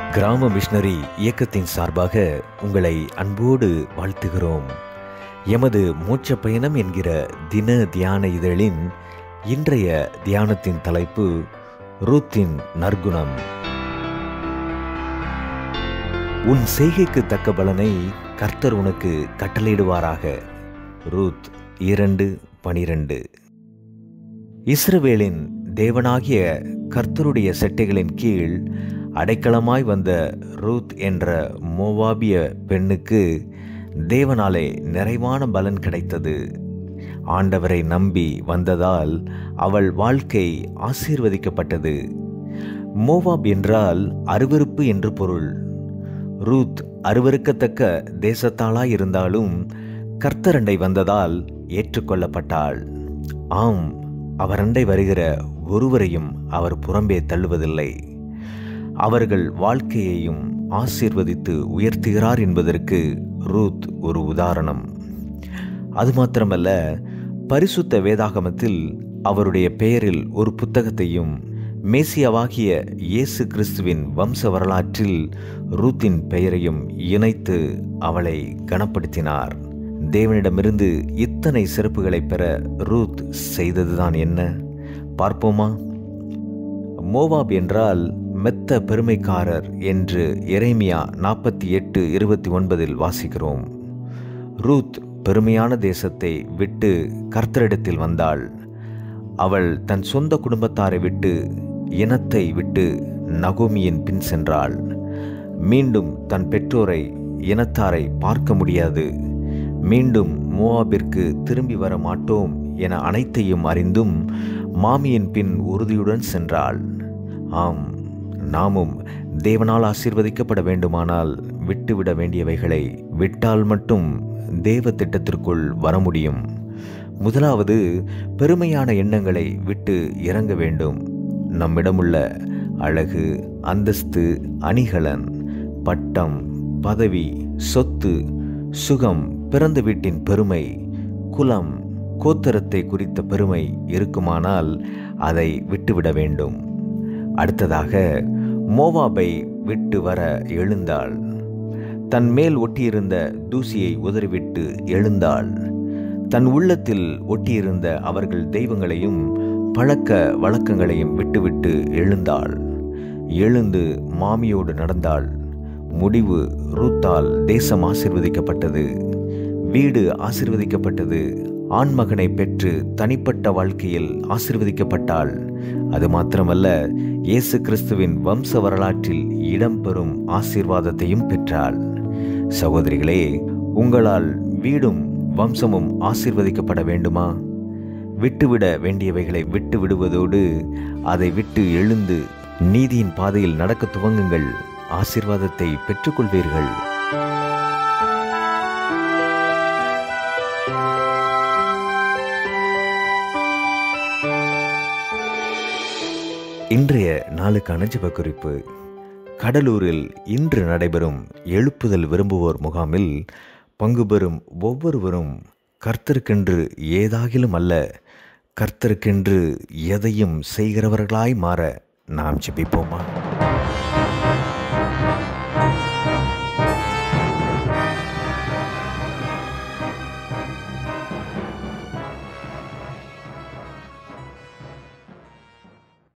கிராம மிஷனரி இயக்கத்தின் சார்பாக உங்களை அன்போடு வாழ்த்துகிறோம் எமது மோட்ச பயணம் என்கிற தின தியான இதழின் இன்றைய தியானத்தின் தலைப்பு ரூத்தின் நற்குணம் உன் செய்கைக்கு தக்க பலனை கர்த்தர் உனக்கு கட்டளையிடுவாராக ரூத் இரண்டு பனிரெண்டு இஸ்ரவேலின் தேவனாகிய கர்த்தருடைய செட்டைகளின் கீழ் அடைக்கலமாய் வந்த ரூத் என்ற மோவாபிய பெண்ணுக்கு தேவனாலே நிறைவான பலன் கிடைத்தது ஆண்டவரை நம்பி வந்ததால் அவள் வாழ்க்கை ஆசீர்வதிக்கப்பட்டது மோவாப் என்றால் அருவருப்பு என்று பொருள் ரூத் அருவருக்கத்தக்க தேசத்தாளாய் இருந்தாலும் கர்த்தரண்டை வந்ததால் ஏற்றுக்கொள்ளப்பட்டாள் ஆம் அவரண்டை வருகிற ஒருவரையும் அவர் புறம்பே தள்ளுவதில்லை அவர்கள் வாழ்க்கையையும் ஆசீர்வதித்து உயர்த்துகிறார் என்பதற்கு ரூத் ஒரு உதாரணம் அது மாத்திரமல்ல பரிசுத்த வேதாகமத்தில் அவருடைய பெயரில் ஒரு புத்தகத்தையும் மேசியாவாகிய இயேசு கிறிஸ்துவின் வம்ச வரலாற்றில் ரூத்தின் பெயரையும் இணைத்து அவளை கனப்படுத்தினார் தேவனிடமிருந்து இத்தனை சிறப்புகளை பெற ரூத் செய்ததுதான் என்ன பார்ப்போமா மோவாப் என்றால் மெத்த பெருமைக்காரர் என்று எரேமியா நாற்பத்தி எட்டு இருபத்தி ஒன்பதில் வாசிக்கிறோம் ரூத் பெருமையான தேசத்தை விட்டு கர்த்தரிடத்தில் வந்தாள் அவள் தன் சொந்த குடும்பத்தாரை விட்டு இனத்தை விட்டு நகோமியின் பின் சென்றாள் மீண்டும் தன் பெற்றோரை இனத்தாரை பார்க்க முடியாது மீண்டும் மோவாபிற்கு திரும்பி வர மாட்டோம் என அனைத்தையும் அறிந்தும் மாமியின் பின் உறுதியுடன் சென்றாள் ஆம் நாமும் தேவனால் ஆசீர்வதிக்கப்பட வேண்டுமானால் விட்டுவிட வேண்டியவைகளை விட்டால் மட்டும் தேவ திட்டத்திற்குள் வர முடியும் முதலாவது பெருமையான எண்ணங்களை விட்டு இறங்க வேண்டும் நம்மிடமுள்ள அழகு அந்தஸ்து அணிகலன் பட்டம் பதவி சொத்து சுகம் பிறந்த வீட்டின் பெருமை குலம் கோத்தரத்தை குறித்த பெருமை இருக்குமானால் அதை விட்டுவிட வேண்டும் அடுத்ததாக மோவாபை விட்டு வர எழுந்தாள் தன் மேல் ஒட்டியிருந்த தூசியை உதறிவிட்டு எழுந்தாள் தன் உள்ளத்தில் ஒட்டியிருந்த அவர்கள் தெய்வங்களையும் பழக்க வழக்கங்களையும் விட்டுவிட்டு எழுந்தாள் எழுந்து மாமியோடு நடந்தாள் முடிவு ரூத்தால் தேசம் ஆசிர்வதிக்கப்பட்டது வீடு ஆசிர்வதிக்கப்பட்டது ஆண்மகனை பெற்று தனிப்பட்ட வாழ்க்கையில் ஆசிர்வதிக்கப்பட்டாள் அது மாத்திரமல்ல இயேசு கிறிஸ்துவின் வம்ச வரலாற்றில் இடம்பெறும் ஆசீர்வாதத்தையும் பெற்றாள் சகோதரிகளே உங்களால் வீடும் வம்சமும் ஆசிர்வதிக்கப்பட வேண்டுமா விட்டுவிட வேண்டியவைகளை விட்டு விடுவதோடு அதை விட்டு எழுந்து நீதியின் பாதையில் நடக்க துவங்குங்கள் ஆசிர்வாதத்தை பெற்றுக்கொள்வீர்கள் இன்றைய நாளுக்கான ஜெப குறிப்பு கடலூரில் இன்று நடைபெறும் எழுப்புதல் விரும்புவோர் முகாமில் பங்கு பெறும் ஒவ்வொருவரும் கர்த்தருக்கென்று ஏதாகிலும் அல்ல கர்த்தருக்கென்று எதையும் செய்கிறவர்களாய் மாற நாம் ஜெபிப்போமா